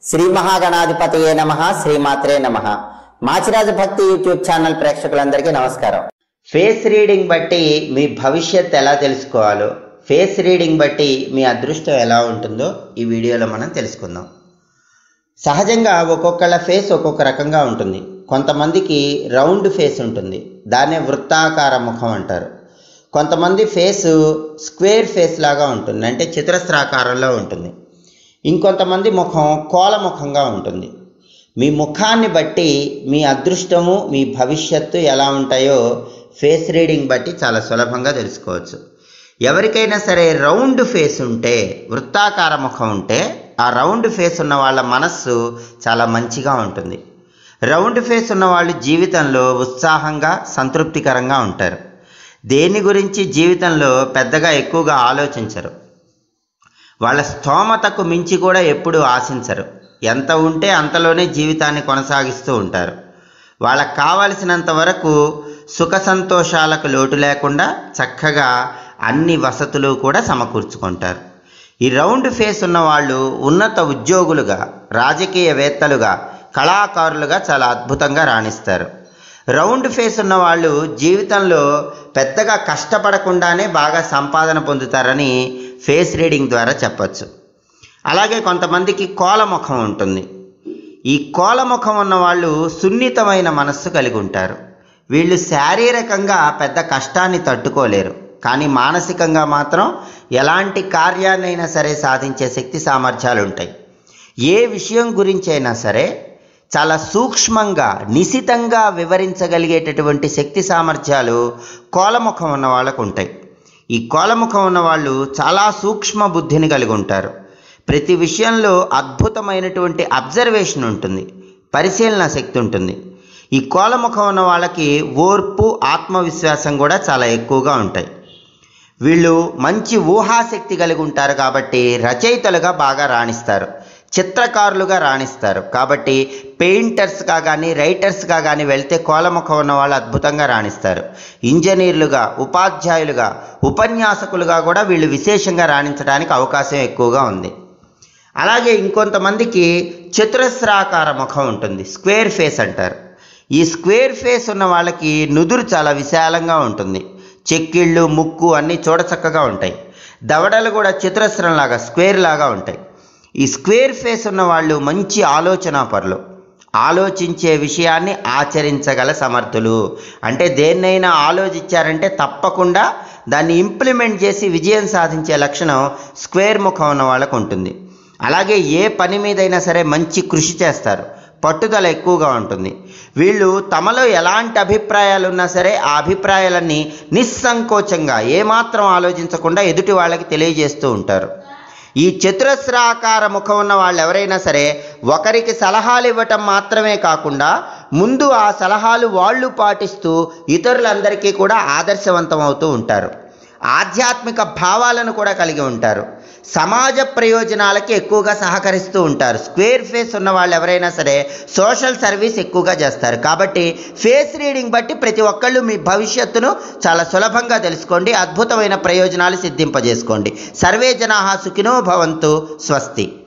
శ్రీ మహాగణాధిపతియే నమ శ్రీమాత్రే నమ మాచిరాజు భక్తి యూట్యూబ్ ఛానల్ ప్రేక్షకులందరికీ నమస్కారం ఫేస్ రీడింగ్ బట్టి మీ భవిష్యత్ ఎలా తెలుసుకోవాలో ఫేస్ రీడింగ్ బట్టి మీ అదృష్టం ఎలా ఉంటుందో ఈ వీడియోలో మనం తెలుసుకుందాం సహజంగా ఒక్కొక్కళ్ళ ఫేస్ ఒక్కొక్క రకంగా ఉంటుంది కొంతమందికి రౌండ్ ఫేస్ ఉంటుంది దాన్నే వృత్తాకార ముఖం అంటారు కొంతమంది ఫేస్ స్క్వేర్ ఫేస్ లాగా ఉంటుంది అంటే చతురస్రాకారంలో ఉంటుంది ఇంకొంతమంది ముఖం కోల ముఖంగా ఉంటుంది మీ ముఖాన్ని బట్టి మీ అదృష్టము మీ భవిష్యత్తు ఎలా ఉంటాయో ఫేస్ రీడింగ్ బట్టి చాలా సులభంగా తెలుసుకోవచ్చు ఎవరికైనా సరే రౌండ్ ఫేస్ ఉంటే వృత్తాకార ముఖం ఉంటే ఆ రౌండ్ ఫేస్ ఉన్న వాళ్ళ మనస్సు చాలా మంచిగా ఉంటుంది రౌండ్ ఫేస్ ఉన్న వాళ్ళు జీవితంలో ఉత్సాహంగా సంతృప్తికరంగా ఉంటారు దేని గురించి జీవితంలో పెద్దగా ఎక్కువగా ఆలోచించరు వాళ్ళ స్తోమతకు మించి కూడా ఎప్పుడూ ఆశించరు ఎంత ఉంటే అంతలోనే జీవితాన్ని కొనసాగిస్తూ ఉంటారు వాళ్ళకు కావలసినంత వరకు సుఖ సంతోషాలకు లోటు లేకుండా చక్కగా అన్ని వసతులు కూడా సమకూర్చుకుంటారు ఈ రౌండ్ ఫేస్ ఉన్న వాళ్ళు ఉన్నత ఉద్యోగులుగా రాజకీయవేత్తలుగా కళాకారులుగా చాలా అద్భుతంగా రాణిస్తారు రౌండ్ ఫేస్ ఉన్న వాళ్ళు జీవితంలో పెద్దగా కష్టపడకుండానే బాగా సంపాదన పొందుతారని ఫేస్ రీడింగ్ ద్వారా చెప్పచ్చు అలాగే కొంతమందికి కోలముఖం ఉంటుంది ఈ కోలముఖం ఉన్న వాళ్ళు సున్నితమైన మనస్సు కలిగి ఉంటారు వీళ్ళు శారీరకంగా పెద్ద కష్టాన్ని తట్టుకోలేరు కానీ మానసికంగా మాత్రం ఎలాంటి కార్యాన్నైనా సరే సాధించే శక్తి సామర్థ్యాలు ఉంటాయి ఏ విషయం గురించి అయినా సరే చాలా సూక్ష్మంగా నిశితంగా వివరించగలిగేటటువంటి శక్తి సామర్థ్యాలు కోలముఖం ఉన్న వాళ్ళకు ఉంటాయి ఈ కోలముఖం ఉన్న వాళ్ళు చాలా సూక్ష్మ బుద్ధిని కలిగి ఉంటారు ప్రతి విషయంలో అద్భుతమైనటువంటి అబ్జర్వేషన్ ఉంటుంది పరిశీలన శక్తి ఉంటుంది ఈ కోలముఖం ఉన్న వాళ్ళకి ఓర్పు ఆత్మవిశ్వాసం కూడా చాలా ఎక్కువగా ఉంటాయి వీళ్ళు మంచి ఊహాశక్తి కలిగి ఉంటారు కాబట్టి రచయితలుగా బాగా రాణిస్తారు చిత్రకారులుగా రాణిస్తారు కాబట్టి పెయింటర్స్గా కానీ రైటర్స్గా కానీ వెళ్తే కోలముఖం ఉన్న వాళ్ళు అద్భుతంగా రాణిస్తారు ఇంజనీర్లుగా ఉపాధ్యాయులుగా ఉపన్యాసకులుగా కూడా వీళ్ళు విశేషంగా రాణించడానికి అవకాశం ఎక్కువగా ఉంది అలాగే ఇంకొంతమందికి చతురస్రాకార ముఖం ఉంటుంది స్క్వేర్ ఫేస్ అంటారు ఈ స్క్వేర్ ఫేస్ ఉన్న వాళ్ళకి నుదురు చాలా విశాలంగా ఉంటుంది చెక్కిళ్ళు ముక్కు అన్నీ చూడచక్కగా ఉంటాయి దవడలు కూడా చతురస్రంలాగా స్క్వేర్ లాగా ఉంటాయి ఈ స్క్వేర్ ఫేస్ ఉన్న వాళ్ళు మంచి ఆలోచన పరులు ఆలోచించే విషయాన్ని ఆచరించగల సమర్థులు అంటే దేన్నైనా ఆలోచించారంటే తప్పకుండా దాన్ని ఇంప్లిమెంట్ చేసి విజయం సాధించే లక్షణం స్క్వేర్ ముఖం ఉన్న వాళ్ళకు ఉంటుంది అలాగే ఏ పని మీదైనా సరే మంచి కృషి చేస్తారు పట్టుదల ఎక్కువగా ఉంటుంది వీళ్ళు తమలో ఎలాంటి అభిప్రాయాలు ఉన్నా సరే ఆ అభిప్రాయాలన్నీ నిస్సంకోచంగా ఏమాత్రం ఆలోచించకుండా ఎదుటి వాళ్ళకి తెలియజేస్తూ ఉంటారు ఈ చతురస్రాకార ముఖం ఉన్న వాళ్ళు ఎవరైనా సరే ఒకరికి సలహాలు ఇవ్వటం మాత్రమే కాకుండా ముందు ఆ సలహాలు వాళ్ళు పాటిస్తూ ఇతరులందరికీ కూడా ఆదర్శవంతం అవుతూ ఉంటారు ఆధ్యాత్మిక భావాలను కూడా కలిగి ఉంటారు సమాజ ప్రయోజనాలకి ఎక్కువగా సహకరిస్తూ ఉంటారు స్క్వేర్ ఫేస్ ఉన్న వాళ్ళు ఎవరైనా సరే సోషల్ సర్వీస్ ఎక్కువగా చేస్తారు కాబట్టి ఫేస్ రీడింగ్ బట్టి ప్రతి ఒక్కళ్ళు మీ భవిష్యత్తును చాలా సులభంగా తెలుసుకోండి అద్భుతమైన ప్రయోజనాలు సిద్ధింపజేసుకోండి సర్వే జనాహా సుఖినో భవంతు స్వస్తి